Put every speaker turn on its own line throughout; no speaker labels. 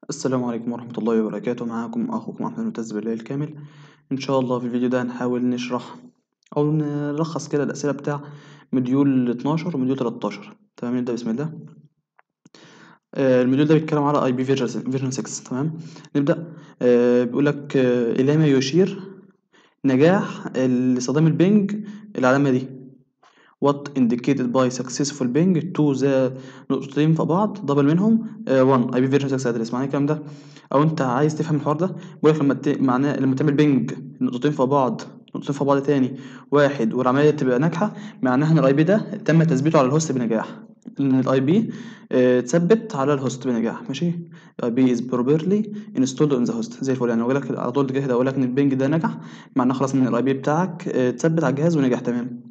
السلام عليكم ورحمة الله وبركاته معاكم أخوكم أحمد المعتز بالله الكامل إن شاء الله في الفيديو ده هنحاول نشرح أو نلخص كده الأسئلة بتاع مديول 12 ومديول 13 تمام نبدأ بسم الله آه، المديول ده بيتكلم على اي بي فيرجن 6 تمام نبدأ آه، بيقول لك آه، إلى ما يشير نجاح استخدام البنج العلامة دي what indicated by successful ping to the نقطتين في بعض دبل منهم 1 اي بي فيرجن 6 ادرس معناه الكلام ده او انت عايز تفهم الحوار ده بقول لك لما ت... معناه لما تعمل بينج نقطتين في بعض نقطتين في بعض تاني واحد والعمليه تبقى ناجحه معناها ان الاي بي ده تم تثبيته على الهوست بنجاح ان الاي بي اتثبت على الهوست بنجاح ماشي الاي بي از بروبرلي انستولد اون ذا هوست زي الفل يعني اقول لك على طول كده اقول لك ان البينج ده نجح معناه خلاص ان الاي بي بتاعك اتثبت على الجهاز ونجح تمام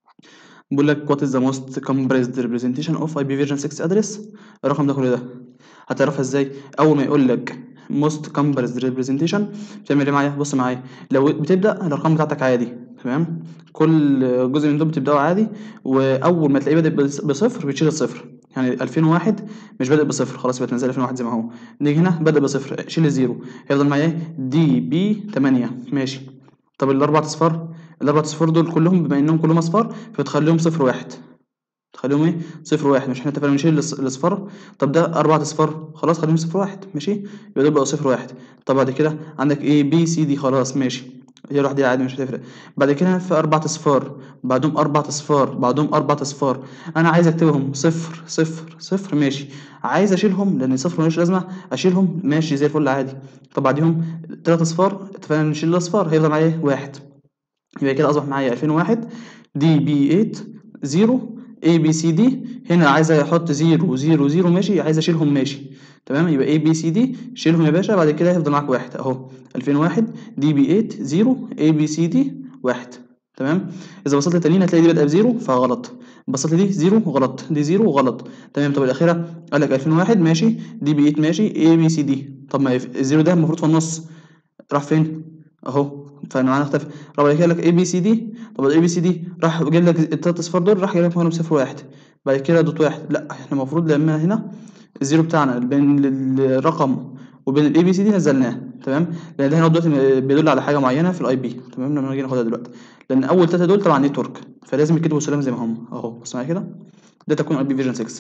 بيقول لك what is the most compressed representation of IP version 6 address الرقم ده كل ده هتعرفها ازاي اول ما يقول لك most compressed representation بتعمل ايه معايا بص معايا لو بتبدا الارقام بتاعتك عادي تمام كل جزء من دول بتبداه عادي واول ما تلاقيه بادئ بصفر بتشيل الصفر يعني 2001 مش بادئ بصفر خلاص يبقى تنزل 2001 زي ما هو نيجي هنا بادئ بصفر شيل الزيرو هيفضل معايا ايه دي بي 8 ماشي طب الاربع اصفار الاربع اصفار دول كلهم بما انهم كلهم اصفار فتخليهم صفر واحد تخليهم ايه صفر واحد مش احنا اتفقنا نشيل الاصفار طب ده اربع اصفار خلاص خليهم صفر واحد ماشي يبقى دول بقوا صفر واحد طب بعد كده عندك ايه بي سي دي خلاص ماشي هي لوحدها عادي مش هتفرق بعد كده في اربع اصفار بعدهم اربع اصفار بعدهم اربع اصفار انا عايز اكتبهم صفر صفر صفر ماشي عايز اشيلهم لان صفر ملوش لازمه اشيلهم ماشي زي الفل عادي طب بعديهم ثلاث اصفار اتفقنا نشيل الاصفار هيفضل معايا واحد يبقى كده اصبح معايا 2001 دي بي 8 0 اي بي سي دي هنا عايز احط 0 0 0 ماشي عايز اشيلهم ماشي تمام يبقى اي بي سي دي شيلهم يا باشا بعد كده هيفضل معاك واحد اهو 2001 دي بي 8 0 اي بي سي دي واحد تمام اذا بصيت للتانيين هتلاقي دي بادئه بزيرو فغلط بصيت لدي زيرو غلط دي زيرو غلط تمام طب الاخيره قال لك 2001 ماشي دي بي 8 ماشي اي بي سي دي طب ما الزيرو ده المفروض في النص راح فين اهو فانا معانا اختفى رابع كده لك اي بي سي دي طب الاي بي سي دي راح جايب لك التلات اصفار دول راح جايب لك مكانهم صفر واحد بعد كده دوت واحد لا احنا المفروض لما هنا الزيرو بتاعنا بين الرقم وبين الاي بي سي دي نزلناه تمام لان ده هنا دلوقتي بيدل على حاجه معينه في الاي بي تمام لما نيجي ناخدها دلوقتي لان اول ثلاثه دول تبع نتورك فلازم يكتبوا سلام زي ما هم اهو بص معايا كده ده تكون اي بي فيرجن 6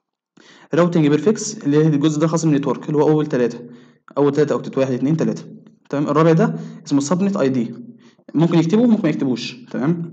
راوتنج بيرفكس اللي هي الجزء ده خاص بالنتورك اللي هو اول ثلاثه اول ثلاثه اوكتت واحد اثنين ثلاثه تمام الرابع ده اسمه سبنت اي دي ممكن يكتبوا ممكن ما يكتبوش تمام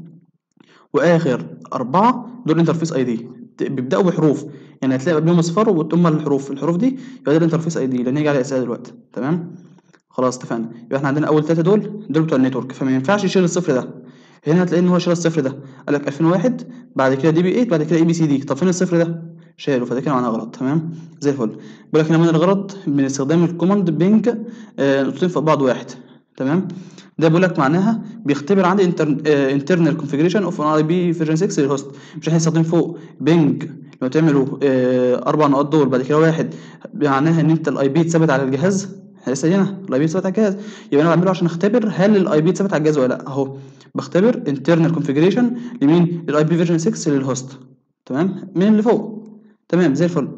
واخر اربعه دول انترفيس اي دي بيبداوا بحروف يعني هتلاقي قبلهم اصفار وثم الحروف الحروف دي يبقى ده الانترفيس اي دي اللي هنيجي على اسئله دلوقتي تمام خلاص اتفقنا يبقى احنا عندنا اول ثلاثه دول دول بتوع النتورك فما ينفعش يشيل الصفر ده هنا هتلاقي ان هو شال الصفر ده قال لك 2001 بعد كده دي بي 8 بعد كده اي بي سي دي طب فين الصفر ده شاله فده كده معناه غلط تمام زي الفل بيقول لك هنا من الغرض من استخدام الكوماند بينج نقطتين فوق بعض واحد تمام ده بيقول لك معناها بيختبر عندي انترنال كونفيجريشن اوف اي بي فيرجن 6 للهوست مش احنا هنستخدم فوق بينج لو تعملوا اربع نقاط دول بعد كده واحد معناها ان انت الاي بي اتثبت على الجهاز لسه هنا الاي بي اتثبت على الجهاز يبقى انا بعمله عشان اختبر هل الاي بي اتثبت على الجهاز ولا لا اهو بختبر انترنال كونفيجريشن لمين للاي بي فيرجن 6 للهوست تمام من اللي فوق تمام زي الفل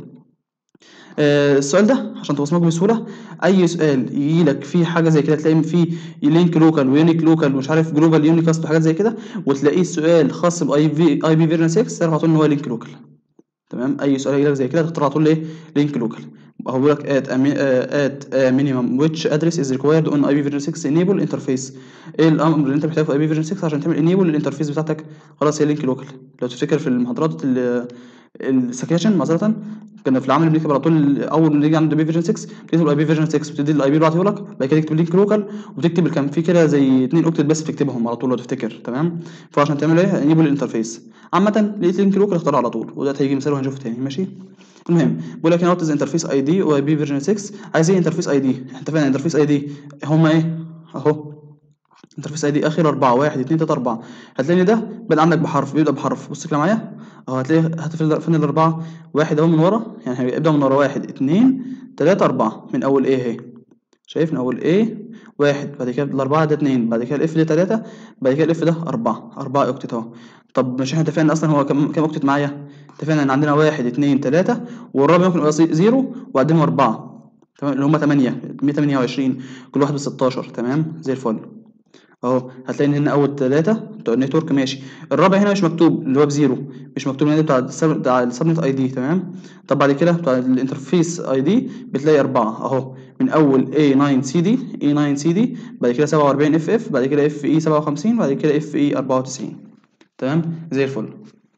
آه السؤال ده عشان توصله بسهوله اي سؤال يجي لك فيه حاجه زي كده تلاقي فيه لينك لوكال ويونيك لوكال ومش عارف جلوبال يونيكاست وحاجات زي كده وتلاقيه السؤال خاص باي في اي بي فيرجن 6 تعرف على طول ان هو لينك لوكال تمام اي سؤال يجي لك زي كده تختار على طول ايه لينك لوكال هو بيقول لك ات ات مينيمم ويتش ادرس از ريكوايرد اون اي بي فيرجن 6 انيبل انترفيس ايه الامر اللي انت محتاجه في اي بي فيرجن 6 عشان تعمل انيبل للانترفيس بتاعتك خلاص هي لينك لوكال لو تفتكر في المحاضرات السكاشن معذره كنا في العمل بنكتب على طول اول ما نيجي عند اي بي فيرجن 6 بتكتب الاي بي فيرجن 6 وتدي الاي بي اللي بعته لك بعد كده تكتب لينك لوكال وتكتب كان في كده زي اثنين اوكتت بس بتكتبهم على طول لو تفتكر تمام فعشان تعمل ايه انيبل الانترفيس عامه لقيت لينك لوكال اختاره على طول وده هيجي مثال وهنشوفه تاني ماشي المهم بيقول لك هنا وات انترفيس اي دي واي بي فيرجن 6 عايز ايه انترفيس اي دي احنا اتفقنا انترفيس اي دي هما ايه اهو انترفيس اي دي اخر اربعه واحد اثنين ثلاثه اربعه هتلاقي ده بدا عندك بحرف بيبدا بحرف بص كده معايا اهو هتلاقي هتفضل فين الاربعه واحد اهو من ورا يعني هيبدا من ورا واحد اثنين ثلاثه اربعه من اول ايه اهي شايف من اول ايه واحد بعد كده الاربعه ده اثنين بعد كده الاف ده ثلاثه بعد كده الاف ده اربعه اربعه اوكتت اهو طب مش احنا اتفقنا اصلا هو كم كم اوكتت معايا اتفقنا ان عندنا واحد اتنين تلاته والرابع ممكن يبقى زيرو وبعدين اربعه تمام اللي هم 8 128 كل واحد ب 16 تمام زي الفل اهو هتلاقي ان هنا اول ثلاثه بتوع النتورك ماشي الرابع هنا مش مكتوب اللي هو بزيرو مش مكتوب هنا بتاع السب- بتاع السبنت اي دي تمام طب بعد كده بتاع الانترفيس اي دي بتلاقي اربعه اهو من اول A9 CD A9 CD بعد كده 47 FF بعد كده FE 57 بعد كده FE 94 تمام زي الفل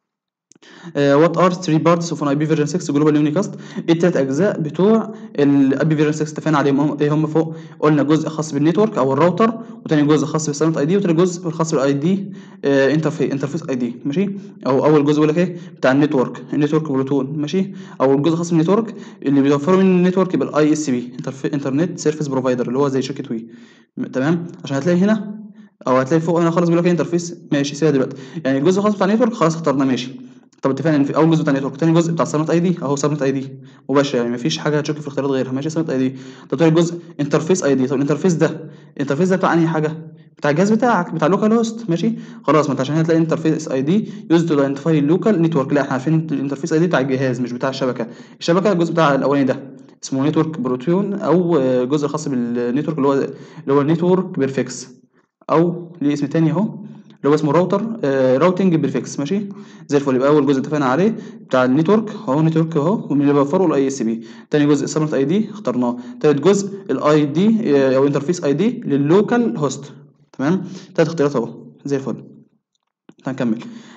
وات ار 3 بارتس اوف ان اي بي فيرجن 6 جلوبال يونيكاست ايه التلات اجزاء بتوع الاي بي فيرجن 6 اتفقنا عليهم هم- ايه هم فوق قلنا جزء خاص بالنتورك او الراوتر وتاني جزء خاص بالسايلنت اي دي وتاني جزء خاص بالاي دي انترفيس انترفيس اي دي ماشي او اول جزء بيقول لك ايه بتاع النتورك النتورك بلوتون ماشي او الجزء الخاص بالنتورك اللي بيوفروا من النتورك يبقى الاي اس بي انترنت سيرفيس بروفايدر اللي هو زي شركه وي م- تمام عشان هتلاقي هنا او هتلاقي فوق هنا خالص بيقول لك إيه انترفيس ماشي سيبها دلوقتي يعني الجزء الخاص بتاع النتورك خلاص اخترناه ماشي طب اتفقنا ان في اول جزء بتاع النتورك تاني جزء بتاع السبنت اي دي اهو سبنت اي دي مباشر يعني مفيش حاجه هتشك في الاختيارات غيرها ماشي سبنت اي دي طب تاني جزء انترفيس اي دي طب الانترفيس ده الانترفيس ده بتاع انهي حاجه بتاع الجهاز بتاعك بتاع اللوكال هوست ماشي خلاص ما انت عشان هتلاقي انترفيس اي دي يوز تو ايدنتيفاي اللوكال نتورك لا احنا عارفين الانترفيس اي دي بتاع الجهاز مش بتاع الشبكه الشبكه الجزء بتاع الاولاني ده اسمه نتورك بروتون او آه، جزء خاص بالنتورك اللي هو اللي هو نتورك بيرفكس او ليه اسم تاني اهو اللي هو اسمه راوتر آه راوتنج بريفكس ماشي زي الفل يبقى اول جزء اتفقنا عليه بتاع النتورك اهو نتورك اهو ومن اللي بيوفره الاي اس بي تاني جزء سبنت اي دي اخترناه تالت جزء الاي دي آه او انترفيس اي دي لللوكال هوست تمام تلات اختيارات اهو زي الفل هنكمل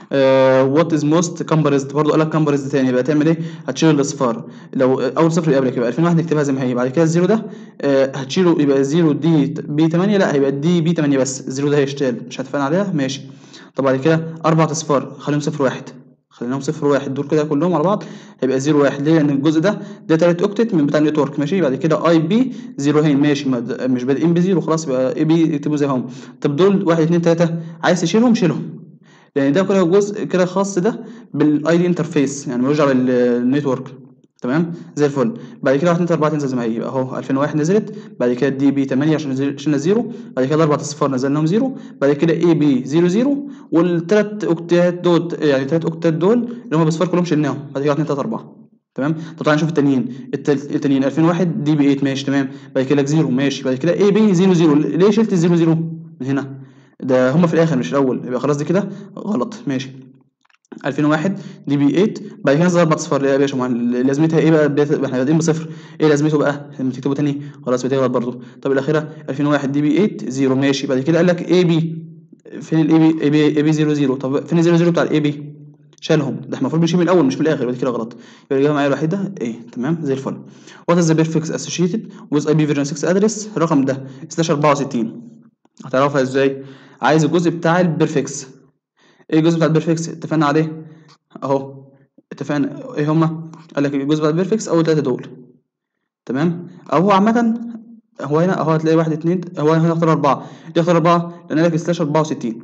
وات از موست كامبرزد برضه قال لك كامبرزد تاني يبقى تعمل ايه هتشيل الاصفار لو اول صفر يقابلك يبقى 2001 نكتبها زي ما هي بعد كده الزيرو ده آه، هتشيله يبقى الزيرو دي بي 8 لا هيبقى دي بي 8 بس الزيرو ده هيشتغل مش هتفقنا عليها ماشي طب بعد كده اربع اصفار خليهم صفر واحد خليناهم صفر واحد دول كده كلهم على بعض هيبقى زيرو واحد ليه لان الجزء ده ده تلات اوكتت من بتاع النتورك ماشي بعد كده اي بي زيروهين ماشي ما د- مش بادئين بزيرو خلاص يبقى اي بي اكتبوا زي هم طب دول واحد اتنين تلاته عايز تشيلهم شيلهم لان ده كده جزء كده خاص ده بالاي دي انترفيس يعني ملوش دعوه بالنتورك تمام زي الفل بعد كده 1 2 3 4 تنزل زي ما هي يبقى اهو 2001 نزلت بعد كده دي بي 8 عشان نزل- شلنا زيرو بعد كده اربع اصفار نزلناهم زيرو بعد كده اي بي 0 0 والثلاث اوكتات دول يعني الثلاث اوكتات دول اللي هم باصفار كلهم شلناهم بعد كده 1 2 3 4 تمام طب تعالى نشوف التانيين التل- التانيين 2001 دي بي 8 ماشي تمام بعد كده زيرو ماشي بعد كده اي بي 0 0 ليه شلت الزيرو زيرو من هنا ده هم في الاخر مش الاول يبقى خلاص دي كده غلط ماشي 2001 دي بي 8 بعد كده نزل اربع اصفار ليه يا باشا ما لازمتها ايه بقى بداية- احنا بادئين بصفر ايه لازمته بقى لما تكتبه تاني خلاص بتغلط برضه طب الاخيره 2001 دي بي 8 0 ماشي بعد كده قال لك اي بي فين الاي بي اي بي اي بي 0 0 طب فين ال 0 0 بتاع الاي بي شالهم ده احنا المفروض بنشيل من الاول مش من الاخر يبقى دي كده غلط يبقى الاجابه معايا الوحيده ايه تمام زي الفل وات از ذا بيرفكس اسوشيتد ويز اي بي فيرجن 6 ادرس الرقم ده سلاش 64 هتعرفها ازاي عايز الجزء بتاع البرفكس ايه الجزء بتاع البرفكس اتفقنا عليه اهو اتفقنا ايه هما قال لك الجزء بتاع البرفكس اول ثلاثه دول تمام او هو عامه هو هنا اهو هتلاقي واحد اتنين هو هنا اختار اربعه ليه اختار اربعه لان قال لك سلاش 64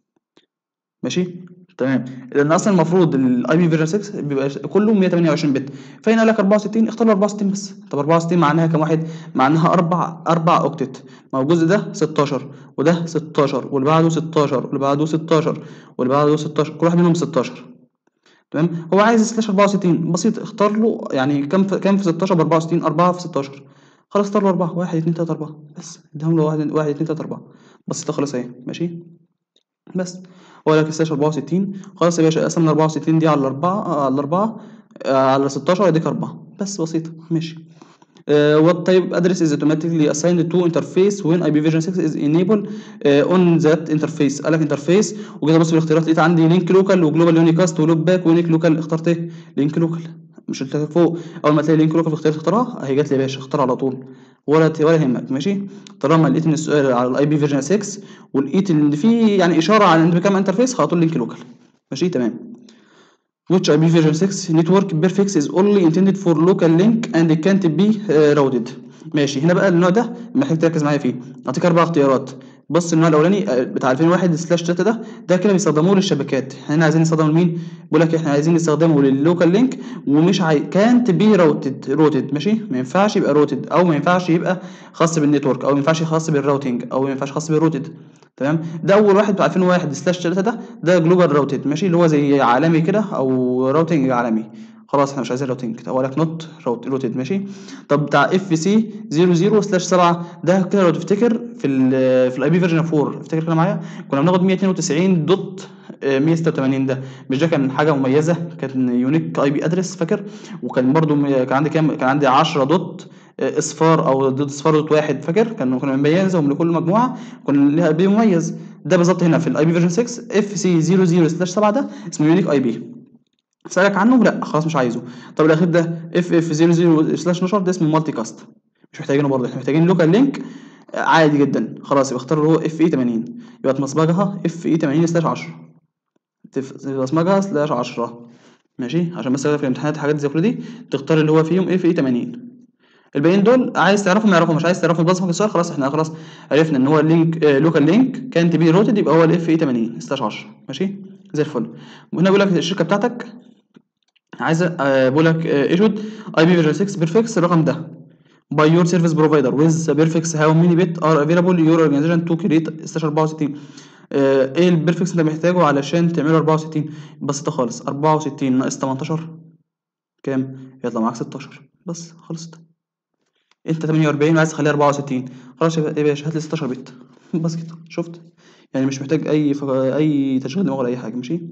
ماشي تمام لان اصلا المفروض الاي بي فيرجن 6 بيبقى كله 128 بت فهنا قال لك 64 اختار 64 بس طب 64 معناها كام واحد معناها اربع اربع اوكتت ما هو الجزء ده 16 وده 16 واللي بعده 16 واللي بعده 16 واللي بعده 16 كل واحد منهم 16 تمام هو عايز سلاش 64 بسيط اختار له يعني كام في كام في 16 ب 64 4 في 16 خلاص اختار له 4 1 2 3 4 بس اديهم له 1 1 2 3 4 بسيطه خلاص اهي ماشي بس هو لك سلاش 64 خلاص يا باشا قسمنا 64 دي على الأربعة على الأربعة آه، على 16 يديك أربعة بس بسيطة ماشي Uh, what type address is automatically assigned to interface when IPv6 is enabled uh, on that interface قال لك interface وكده بص في الاختيارات لقيت عندي لينك لوكال وجلوبال يونيكاست ولوك باك ولينك لوكال اخترت ايه؟ لينك لوكال مش قلت لك فوق اول ما تلاقي لينك لوكال في اختيارات اختارها هي جات لي يا باشا اختار على طول ولا ت- ولا يهمك ماشي طالما لقيت ان السؤال على الاي بي فيرجن 6 ولقيت ان في يعني اشاره على ان بكام انترفيس على طول لينك لوكال ماشي تمام which IP version 6 network prefix is only intended for local link and it can't be uh, routed ماشي هنا بقى النوع ده محتاج تركز معايا فيه اعطيك اربع اختيارات بص النوع الاولاني آه، بتاع 2001 سلاش 3 ده ده كده بيستخدموه للشبكات احنا هنا عايزين نستخدمه لمين بيقول لك احنا عايزين نستخدمه لللوكال لينك ومش عاي... كانت بي روتد روتد ماشي ما ينفعش يبقى روتد او ما ينفعش يبقى خاص بالنتورك او ما ينفعش خاص بالراوتنج او ما ينفعش خاص بالروتد تمام ده اول واحد بتاع 2001 سلاش 3 ده ده جلوبال راوتد ماشي اللي هو زي عالمي كده او راوتنج عالمي خلاص احنا مش عايزين راوتنج طب اقول لك نوت روتد ماشي طب بتاع اف سي 00 سلاش 7 ده كده لو تفتكر في ال في الاي بي فيرجن 4 افتكر كده معايا كنا بناخد 192 دوت 186 ده مش ده كان حاجه مميزه كان يونيك اي بي ادرس فاكر وكان برضو كان عندي كام كان عندي 10 دوت اصفار او دوت اصفار دوت واحد فاكر كان كنا بنميزهم لكل مجموعه كنا ليها اي بي مميز ده بالظبط هنا في الاي بي فيرجن 6 اف سي 00 سلاش 7 ده اسمه يونيك اي بي اسالك عنه لا خلاص مش عايزه طب الاخير ده اف اف 00 سلاش 12 ده اسمه مالتي كاست مش محتاجينه برضه احنا محتاجين لوكال لينك عادي جدا خلاص يبقى اختار اللي هو اف اي 80 يبقى تمصبغها اف اي 80 سلاش 10 تمصبغها سلاش 10 ماشي عشان بس في الامتحانات حاجات زي كل دي تختار اللي هو فيهم اف اي 80 الباقيين دول عايز تعرفهم يعرفهم مش عايز تعرفهم بصمك السؤال خلاص احنا خلاص عرفنا ان هو اللينك آه لوكال لينك كانت بي روتد يبقى هو الاف اي 80 سلاش 10 ماشي زي الفل وهنا بيقول لك الشركه بتاعتك عايزه آه بقول لك ايشود اي بي فيرجن 6 بيرفكس الرقم ده by your service provider with perfects how many bit are available your organization to create سلاش 64 آه ايه البيرفكس انت محتاجه علشان تعمله 64 بسيطه خالص 64 ناقص 18 كام يطلع معاك 16 بس خلصت انت 48 عايز تخليها 64 خلاص يا باشا هات لي 16 بت بس كده شفت يعني مش محتاج اي ف... اي تشغيل دماغ ولا اي حاجه ماشي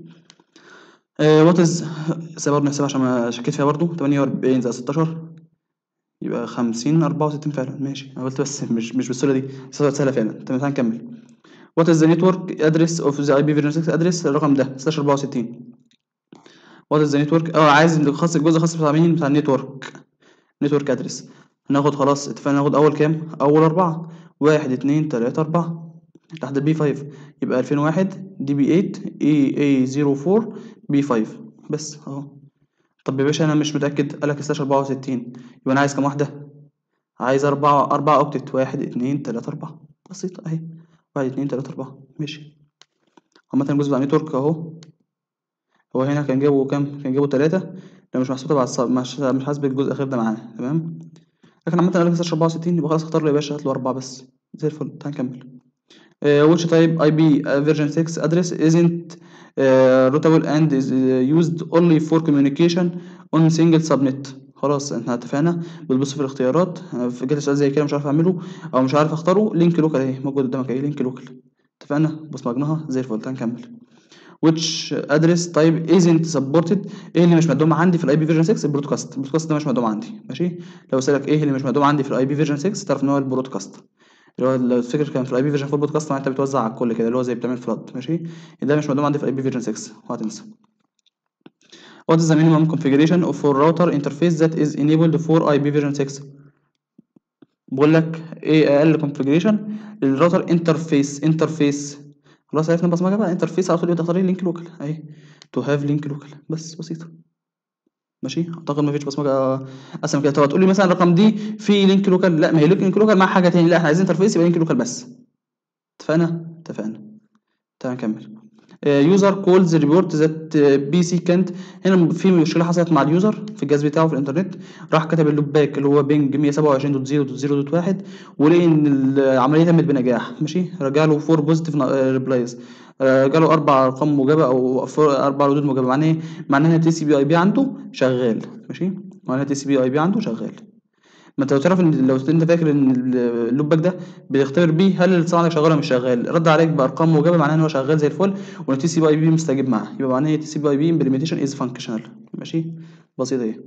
وات از برضه نحسبها عشان ما شكيت فيها برضه 48 زائد 16 يبقى 50 64 فعلا ماشي انا قلت بس مش مش بالسهوله دي بس سهله فعلا تمام هنكمل وات از ذا نتورك ادرس اوف ذا اي بي فيرجن 6 ادرس الرقم ده سلاش 64 وات از ذا نتورك اه عايز خاص الجزء خاص بتاع مين بتاع النتورك نتورك ادرس هناخد خلاص اتفقنا ناخد اول كام اول اربعة واحد اتنين تلاتة اربعة تحت البي 5 يبقى 2001 دي بي 8 اي اي 04 بي 5 بس اهو طب يا باشا انا مش متاكد قالك سلاش 64 يبقى انا عايز كام واحده عايز أربعة أربعة أوكتت واحد اتنين تلاتة أربعة بسيطة أهي واحد اتنين تلاتة أربعة ماشي عامة الجزء بتاع نتورك أهو هو هنا كان جابه كام؟ كان جابه تلاتة ده مش محسوب تبع الصب مش مش حاسب الجزء الأخير ده معانا تمام لكن عامة قالك سلاش أربعة وستين يبقى خلاص اختار له يا باشا هات له أربعة بس زي الفل تعال نكمل uh, which type IP uh, version 6 address isn't uh, routable and is uh, used only for communication on single subnet خلاص احنا اتفقنا بتبص في الاختيارات في جالي سؤال زي كده مش عارف اعمله او مش عارف اختاره لينك لوكال اهي موجود قدامك اهي لينك لوكال اتفقنا بصمجناها زي الفل تعال نكمل which address type isn't supported ايه اللي مش مدعوم عندي في الاي بي فيرجن 6 البرودكاست البرودكاست ده مش مدعوم عندي ماشي لو سالك ايه اللي مش مدعوم عندي في الاي بي فيرجن 6 تعرف ان هو البرودكاست اللي هو لو تفتكر كان في الاي بي فيرجن 4 بودكاست انت بتوزع على الكل كده اللي هو زي بتعمل فلاد ماشي ده مش مدعوم عندي في الاي بي فيرجن 6 وهتنسى What is the minimum configuration of for router interface that is enabled for IP version 6 بقول لك ايه اقل configuration للراوتر انترفيس انترفيس خلاص عرفنا بصمجه بقى انترفيس على طول يبقى تختار لينك لوكال اهي تو هاف لينك لوكال بس بسيطه ماشي اعتقد مفيش بصمجه اسهل كده طب هتقول لي مثلا الرقم دي في لينك لوكال لا ما هي لينك لوكال مع حاجه تاني لا احنا عايزين انترفيس يبقى لينك لوكال بس اتفقنا اتفقنا تعال نكمل يوزر كولز ريبورت ذات بي سي كانت هنا في مشكله حصلت مع اليوزر في الجهاز بتاعه في الانترنت راح كتب اللوب باك اللي هو بينج 127.0.0.1 ولقي ان العمليه تمت بنجاح ماشي رجع له فور بوزيتيف ريبلايز جاله اربع ارقام موجبه او اربع ردود موجبه معناه ايه؟ معناه ان التي سي بي اي بي عنده شغال ماشي معناه التي سي بي اي بي عنده شغال ما انت لو تعرف ان لو انت فاكر ان اللوب باك ده بيختبر بيه هل الاتصال عندك شغال ولا مش شغال رد عليك بارقام موجبه معناه ان هو شغال زي الفل وان التي سي بي اي بي مستجيب معاه يبقى معناه التي سي بي اي بي امبلمنتيشن از فانكشنال ماشي بسيطه ايه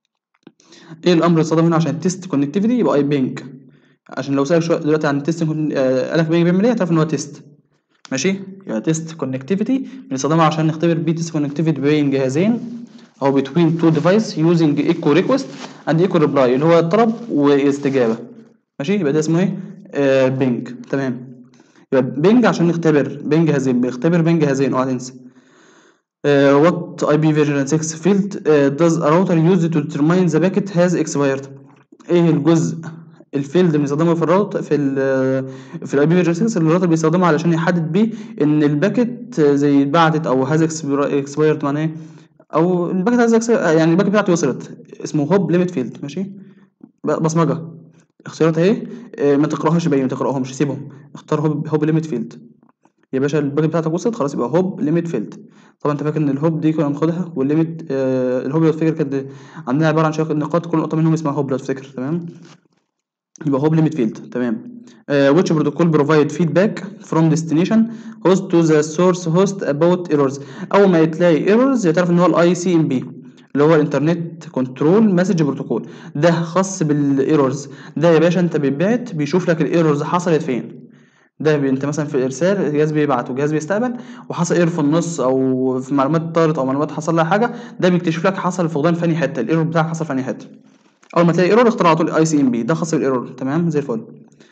ايه الامر اللي استخدمه هنا عشان تيست كونكتيفيتي يبقى اي بينج عشان لو سالك شويه دلوقتي عن التيست قالك بينج بيعمل ايه هتعرف ان هو تيست ماشي يبقى تيست كونكتيفيتي بنستخدمها عشان نختبر بيه تيست كونكتيفيتي بين جهازين او between two device using echo request and echo reply اللي هو طلب واستجابه ماشي يبقى ده اسمه ايه آه بينج تمام يبقى بينج عشان نختبر بين جهازين بنختبر بين جهازين اوعى تنسى uh, what IP version 6 field uh, does a router use to determine the packet has expired ايه الجزء الفيلد اللي بنستخدمه في الراوتر في ال في الاي بي فيرجن 6 اللي الراوتر بيستخدمه علشان يحدد بيه ان الباكت زي اتبعتت او هاز اكسبايرد معناه ايه او الباكت عايز يعني الباكت بتاعتي وصلت اسمه هوب ليميت فيلد ماشي بصمجه اختيارات اهي ما تقراهاش باين ما تقراهمش سيبهم اختار هوب هوب ليميت فيلد يا باشا الباقي بتاعتك وصلت خلاص يبقى هوب ليميت فيلد طبعا انت فاكر ان الهوب دي كنا بناخدها والليميت آه الهوب لو تفتكر كانت عندنا عباره عن شويه نقاط كل نقطه منهم اسمها هوب لو تفتكر تمام يبقى هوب ليميت فيلد تمام uh, which protocol provide feedback from destination host to the source host about errors اول ما تلاقي errors تعرف ان هو الاي سي ام بي اللي هو الانترنت كنترول مسج بروتوكول ده خاص بالايرورز ده يا باشا انت بتبعت بيشوف لك الايرورز حصلت فين ده بي انت مثلا في الارسال الجهاز بيبعت والجهاز بيستقبل وحصل ايرور في النص او في معلومات طارت او معلومات حصل لها حاجه ده بيكتشف لك حصل الفقدان في انهي حته الايرور بتاعك حصل في انهي حته اول ما تلاقي ايرور اختار على طول اي سي ام بي ده خاص بالايرور تمام زي الفل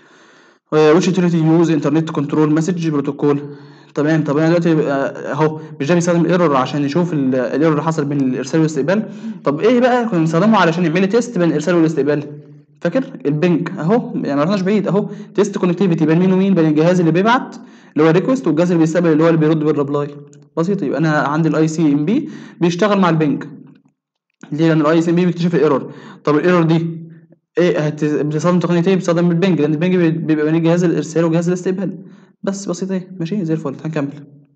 وش يوتيليتي يوز انترنت كنترول مسج بروتوكول تمام طب انا دلوقتي اهو مش ده بيستخدم الايرور عشان يشوف الايرور اللي حصل بين الارسال والاستقبال طب ايه بقى كنا بنستخدمه علشان يعمل لي تيست بين الارسال والاستقبال فاكر البنج اهو يعني ما رحناش بعيد اهو تيست كونكتيفيتي بين مين ومين بين الجهاز اللي بيبعت اللي هو الريكوست والجهاز اللي بيستقبل اللي هو اللي بيرد بالريبلاي بسيط يبقى انا عندي الاي سي ام بي بيشتغل مع البنج ليه لان الاي سي ام بي بيكتشف الايرور طب الايرور دي ايه هت... بتستخدم تقنيه ايه بتستخدم البنج لان البنج بيبقى بين جهاز الارسال وجهاز الاستقبال بس بسيط ايه ماشي زي الفل هنكمل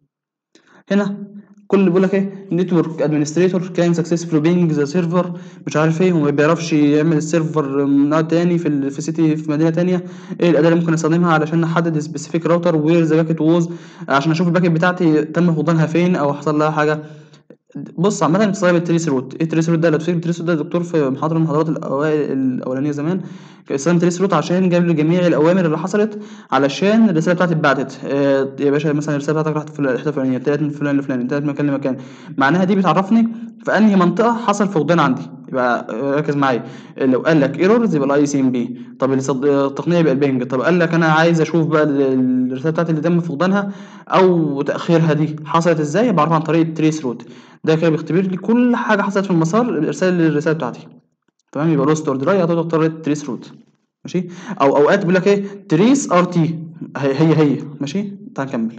هنا كل اللي بيقول لك ايه نتورك ادمنستريتور كان سكسسفول بينج ذا سيرفر مش عارف ايه وما بيعرفش يعمل السيرفر من نوع تاني في ال... في سيتي في مدينه تانية ايه الاداه اللي ممكن استخدمها علشان نحدد سبيسيفيك راوتر وير ذا باكيت ووز عشان اشوف الباكيت بتاعتي تم فقدانها فين او حصل لها حاجه بص عامة بتستخدم التريس روت، ايه التريس روت ده؟ لو تفتكر التريس روت ده الدكتور في محاضرة من المحاضرات الأوائل الأولانية زمان كان استخدم تريس روت عشان جاب لي جميع الأوامر اللي حصلت علشان الرسالة بتاعتي اتبعتت، آه يا باشا مثلا الرسالة بتاعتك راحت في الحتة الفلانية، اتنقلت من فلان لفلان، اتنقلت من مكان لمكان، معناها دي بتعرفني في أنهي منطقة حصل فقدان عندي، يبقى ركز معايا لو قال لك ايرورز يبقى الاي سي ام بي، طب التقنية يبقى البنج، طب قال لك أنا عايز أشوف بقى الرسالة بتاعتي اللي تم فقدانها أو تأخيرها دي حصلت ازاي؟ بعرفها عن طريق التريس روت. ده كده بيختبر لي كل حاجه حصلت في المسار الارسال للرساله بتاعتي تمام يبقى لوست اور دراي هتقدر تختار تريس روت ماشي او اوقات بيقول لك ايه تريس ار تي هي هي هي ماشي تعال نكمل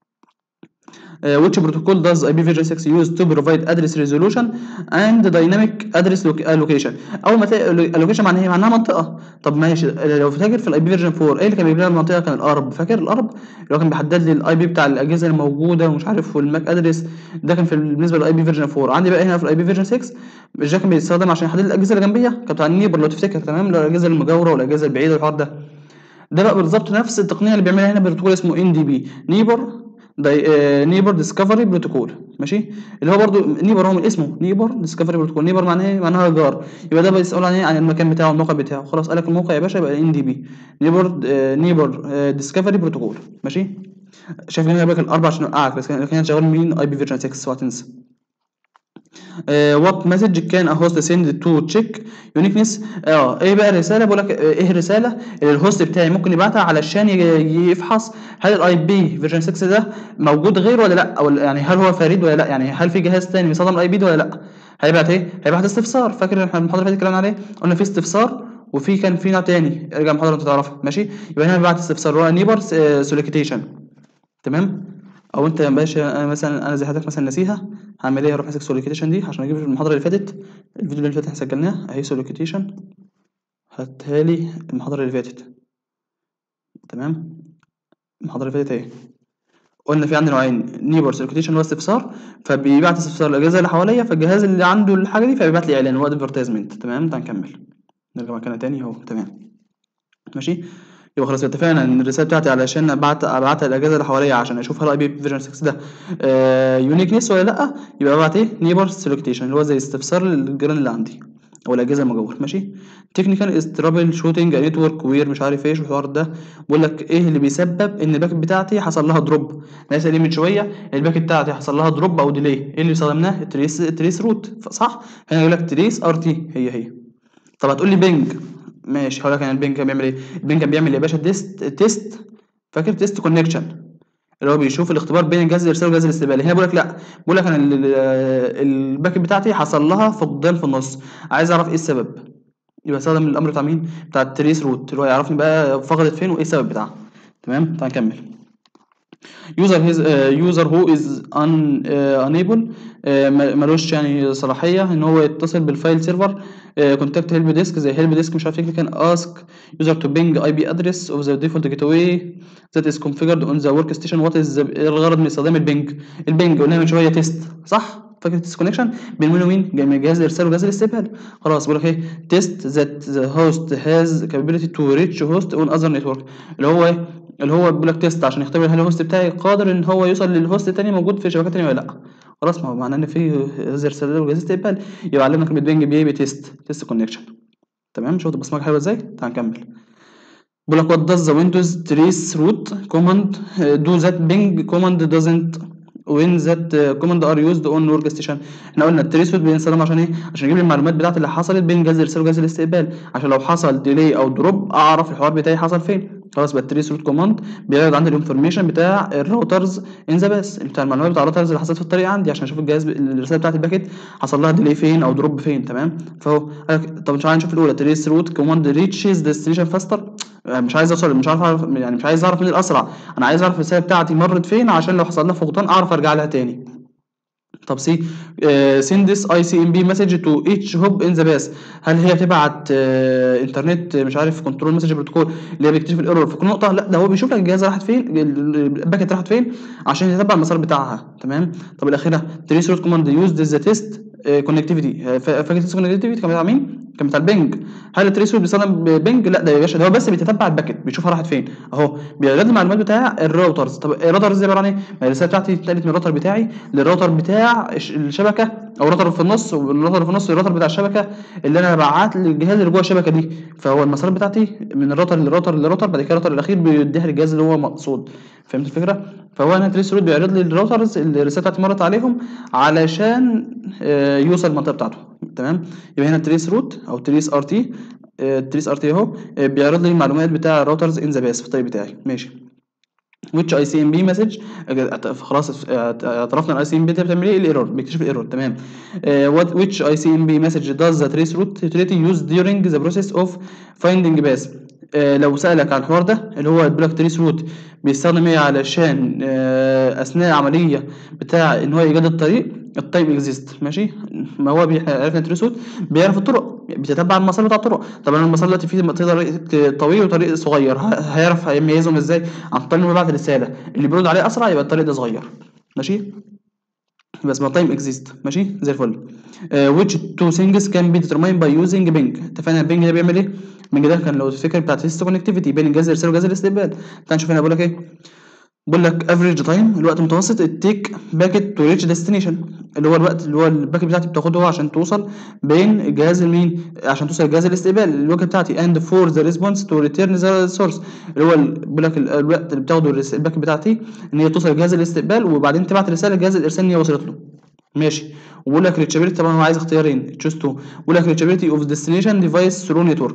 Uh, which protocol does IPv6 use to provide address resolution and dynamic address allocation اول ما تلاقي allocation معناها ايه معناها منطقه طب ماشي لو فاكر في الاي بي فيرجن 4 ايه اللي كان بيجيب لنا المنطقه كان الارب فاكر الارب اللي هو كان بيحدد لي الاي بي بتاع الاجهزه الموجوده ومش عارف والماك ادرس ده كان في بالنسبه للاي بي فيرجن 4 عندي بقى هنا في الاي بي فيرجن 6 مش ده كان بيستخدم عشان يحدد الاجهزه اللي جنبيها كان بتاع النيبر لو تفتكر تمام اللي هو الاجهزه المجاوره والاجهزه البعيده والحوار ده ده بقى بالظبط نفس التقنيه اللي بيعملها هنا بروتوكول اسمه ان دي بي نيبر نيبر ديسكفري بروتوكول ماشي اللي هو برضو نيبر هو من اسمه نيبر ديسكفري بروتوكول نيبر معناه ايه معناها جار يبقى ده بيسأل عن ايه عن المكان بتاعه الموقع بتاعه خلاص قال لك الموقع يا باشا يبقى ان دي بي نيبر نيبر ديسكفري بروتوكول ماشي شايف هنا بالك الاربع عشان اوقعك بس كان شغال مين اي بي فيرجن 6 وهتنسى وات مسج كان هوست سند تو تشيك يونيكنس اه ايه بقى الرساله بقول لك ايه الرساله اللي الهوست بتاعي ممكن يبعتها علشان يفحص هل الاي بي فيرجن 6 ده موجود غيره ولا لا او يعني هل هو فريد ولا لا يعني هل في جهاز تاني بيستخدم الاي بي ده ولا لا هيبعت ايه هيبعت استفسار فاكر احنا المحاضره اللي فاتت اتكلمنا عليه قلنا في استفسار وفي كان في نوع تاني ارجع المحاضره انت تعرفها ماشي يبقى هنا بيبعت استفسار هو نيبر سوليكيتيشن تمام او انت يا باشا انا مثلا انا زي حضرتك مثلا ناسيها هعمل ايه هروح ماسك سوليكيتيشن دي عشان اجيب المحاضره اللي فاتت الفيديو اللي فات احنا سجلناه اهي سوليكيتيشن هاتها لي المحاضره اللي فاتت تمام المحاضره اللي فاتت اهي قلنا في عندنا نوعين نيبر سوليكيتيشن هو استفسار فبيبعت استفسار للاجهزه اللي حواليا فالجهاز اللي عنده الحاجه دي فبيبعت لي اعلان هو ادفرتايزمنت تمام تعال نكمل نرجع مكاننا تاني اهو تمام ماشي يبقى خلاص اتفقنا ان الرساله بتاعتي علشان ابعت ابعتها للاجهزه اللي حواليا عشان اشوف هل اي بي فيرجن 6 ده آه يونيكنس ولا لا يبقى ابعت ايه نيبر سيلكتيشن اللي هو زي استفسار للجيران اللي عندي او الاجهزه المجاوره ماشي تكنيكال از ترابل شوتنج نتورك وير مش عارف ايش والحوار ده بقول لك ايه اللي بيسبب ان الباكت بتاعتي حصل لها دروب لسه دي من شويه الباكت بتاعتي حصل لها دروب او ديلي ايه اللي استخدمناه التريس التريس روت صح هنا يقول لك تريس ار تي هي هي طب هتقول لي بينج ماشي هقول لك انا البنج كان بيعمل ايه البنج كان بيعمل يا باشا تيست تيست فاكر تيست كونكشن اللي هو بيشوف الاختبار بين جهاز الارسال وجهاز الاستقبال هنا بيقول لك لا بيقول لك انا الباكت بتاعتي حصل لها فقدان في النص عايز اعرف ايه السبب يبقى استخدم الامر بتاع مين بتاع التريس روت اللي هو يعرفني بقى فقدت فين وايه السبب بتاعها تمام تعال نكمل user his uh, user who is un, uh, unable uh, ما- ملوش يعني صلاحيه ان هو يتصل بالفايل سيرفر كونتاكت هيلب ديسك زي هيلب ديسك مش عارف ايه كان ask user to ping IP address of the default gateway that is configured on the workstation what is the إيه الغرض من استخدام البنج البنج قلنا من شويه تيست صح فاكر تيست كونكشن بين مين ومين جاي من جهاز الارسال وجهاز الاستقبال خلاص بقول لك ايه تيست that the host has capability to reach host on other network اللي هو ايه اللي هو بيقول لك تيست عشان يختبر هل الهوست بتاعي قادر ان هو يوصل للهوست تاني موجود في شبكه تانيه ولا لا خلاص ما هو معناه ان في جهاز ارسال وجهاز استقبال يبقى علمنا كلمه بينج بي بي تيست تيست كونكشن تمام شفت البصمجه حلوه ازاي تعال نكمل بيقول لك what does the windows trace root command uh, do that ping command doesn't when that uh, command are used on workstation احنا قلنا التريس روت بنستخدمه عشان ايه عشان يجيب لي المعلومات بتاعت اللي حصلت بين جهاز الارسال وجهاز الاستقبال عشان لو حصل ديلي او دروب اعرف الحوار بتاعي حصل فين خلاص بقى التريس روت كوماند بيعرض عندي الانفورميشن بتاع الراوترز ان ذا باس بتاع المعلومات بتاع الراوترز اللي حصلت في الطريق عندي عشان اشوف الجهاز الرساله بتاعت الباكيت حصل لها ديلي فين او دروب فين تمام فهو طب تعالى نشوف الاولى تريس روت كوماند ريتشز ديستنيشن فاستر مش عايز اوصل مش عارف اعرف يعني مش عايز اعرف مين الاسرع انا عايز اعرف الرساله بتاعتي مرت فين عشان لو حصل لها فقدان اعرف ارجع لها تاني طب سي send this ICMP message to each hop in the path هل هي بتبعت آه، انترنت مش عارف كنترول مسج بروتوكول اللي هي بيكتشف الايرور في كل نقطه لا ده هو بيشوف لك الجهاز راحت فين الباكت راحت فين عشان يتبع المسار بتاعها تمام طب الاخيره تريس روت كوماند يوز ذا تيست كونكتيفيتي فاكر تيست كونكتيفيتي كان بتاع مين؟ كان بتاع البنج هل التريس روت بيستخدم بنج؟ لا ده يا باشا ده هو بس بيتتبع الباكت بيشوفها راحت فين اهو بيغذي المعلومات بتاع الراوترز طب الراوترز دي عباره عن ايه؟ ما الرساله بتاعتي اتنقلت من الراوتر بتاعي للراوتر بتاع الش- الشبكه او الراوتر في النص والراوتر في النص الراوتر بتاع الشبكه اللي انا بعت للجهاز اللي جوه الشبكه دي فهو المسارات بتاعتي من الراوتر للراوتر للراوتر بعد كده الراوتر الاخير بيديها للجهاز اللي هو مقصود فهمت الفكره؟ فهو هنا تريس روت بيعرض لي الراوترز اللي الرساله بتاعتي مرت عليهم علشان آه، يوصل المنطقه بتاعته تمام يبقى هنا تريس روت او تريس ار تي تريس ار تي اهو آه، بيعرض لي المعلومات بتاع الراوترز ان ذا باس في الطريق بتاعي ماشي which ICMP message اعت- خلاص اعت- اعترفنا الاي سي ام بي ده بتعمل ايه الايرور بيكتشف الايرور تمام uh, what which ICMP message does the trace route utility use during the process of finding path آه، لو سألك عن الحوار ده اللي هو البلاك تريس روت بيستخدم ايه علشان آه، اثناء عمليه بتاع ان هو ايجاد الطريق التايم اكزيست ماشي ما هو بي- عرفنا التريس روت بيعرف الطرق بيتتبع المسار بتاع الطرق طب انا المسار دلوقتي فيه طريق طويل وطريق صغير ه- هيعرف هيميزهم ازاي عن طريق انه بيبعت رساله اللي بيرد عليه اسرع يبقى الطريق ده صغير ماشي يبقى اسمها تايم اكزيست ماشي زي الفل uh, which two things can be determined by using ping اتفقنا البينج ده بيعمل ايه البينج ده كان لو تفتكر بتاع تيست كونكتيفيتي بين الجهاز الارسال وجهاز الاستقبال تعال نشوف هنا بقول لك ايه بقول لك افريج تايم الوقت المتوسط التيك باكيت تو ريتش ديستنيشن اللي هو الوقت اللي هو الباكيت بتاعتي بتاخده عشان توصل بين الجهاز المين عشان توصل لجهاز الاستقبال الوقت بتاعتي اند فور ذا ريسبونس تو ريتيرن ذا سورس اللي هو ال- بيقول لك ال- الوقت اللي بتاخده الرس- الباكيت بتاعتي ان هي توصل لجهاز الاستقبال وبعدين تبعت رساله لجهاز الارسال ان هي وصلت له ماشي وبقول لك ريتشابيلتي طبعا هو عايز اختيارين تشوز تو بقول لك ريتشابيلتي اوف ديستنيشن ديفايس ثرو نتورك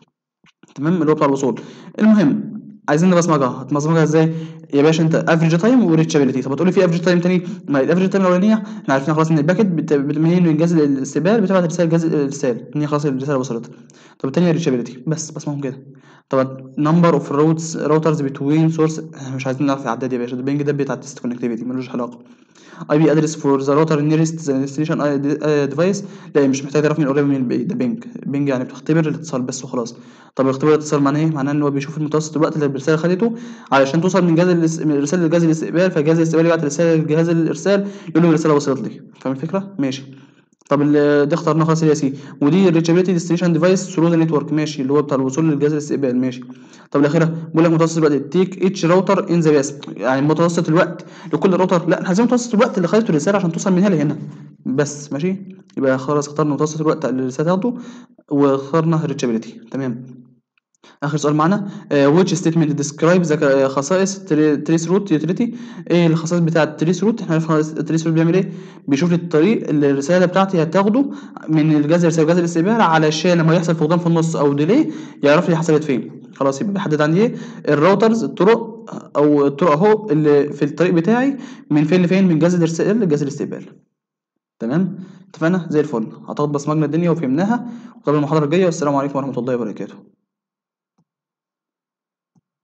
تمام اللي هو بتاع الوصول المهم عايزين نبصمجها هتبصمجها ازاي يا باشا انت افريج تايم وريتشابيلتي طب هتقول لي في افريج تايم تاني ما الافريج تايم الاولانيه احنا عرفنا خلاص ان الباكت بت- بتمهل من جهاز الاستقبال بتبعت رساله لجهاز الارسال ان هي خلاص الرساله وصلت طب التانيه ريتشابيلتي بس بصمجهم كده طبعا نمبر اوف روتس راوترز بتوين سورس مش عايزين نعرف اعداد يا باشا ده البنج ده بتاع التست كونكتيفيتي ملوش علاقه اي بي ادرس فور ذا راوتر نيرست ذا ديستنيشن ديفايس لا مش محتاج تعرف مين قريب من البعيد ده بينج بينج يعني بتختبر الاتصال بس وخلاص طب اختبار الاتصال معناه ايه معناه ان هو بيشوف المتوسط الوقت اللي الرساله خدته علشان توصل من جهاز الاس- من الرساله لجهاز الاستقبال فجهاز الاستقبال يبعت رساله لجهاز الارسال يقول له الرساله وصلت لي فاهم الفكره ماشي طب ال- ده اخترناه خلاص اللي هي سي ودي الريتشابيلتي ديستنيشن ديفايس ثرو ذا نتورك ماشي اللي هو بتاع الوصول للجهاز الاستقبال ماشي طب الاخيره بيقول لك متوسط الوقت تيك اتش راوتر ان ذا باس يعني متوسط الوقت لكل راوتر لا احنا عايزين متوسط الوقت اللي خدته الرساله عشان توصل من هنا لهنا بس ماشي يبقى خلاص اخترنا متوسط الوقت اللي الرساله تاخده واخترنا الريتشابيلتي تمام اخر سؤال معانا uh, which statement describes the خصائص تريس روت يوتيليتي ايه الخصائص بتاعه تريس روت احنا عرفنا تريس روت بيعمل ايه بيشوف لي الطريق اللي الرساله بتاعتي هتاخده من الجهاز الارسال وجهاز الاستقبال علشان لما يحصل فقدان في النص او ديلي يعرف لي حصلت فين خلاص يبقى بيحدد عندي ايه الراوترز الطرق او الطرق اهو اللي في الطريق بتاعي من فين لفين من جهاز الارسال لجهاز الاستقبال تمام اتفقنا زي الفل اعتقد بصمجنا الدنيا وفهمناها وقبل المحاضره الجايه والسلام عليكم ورحمه الله وبركاته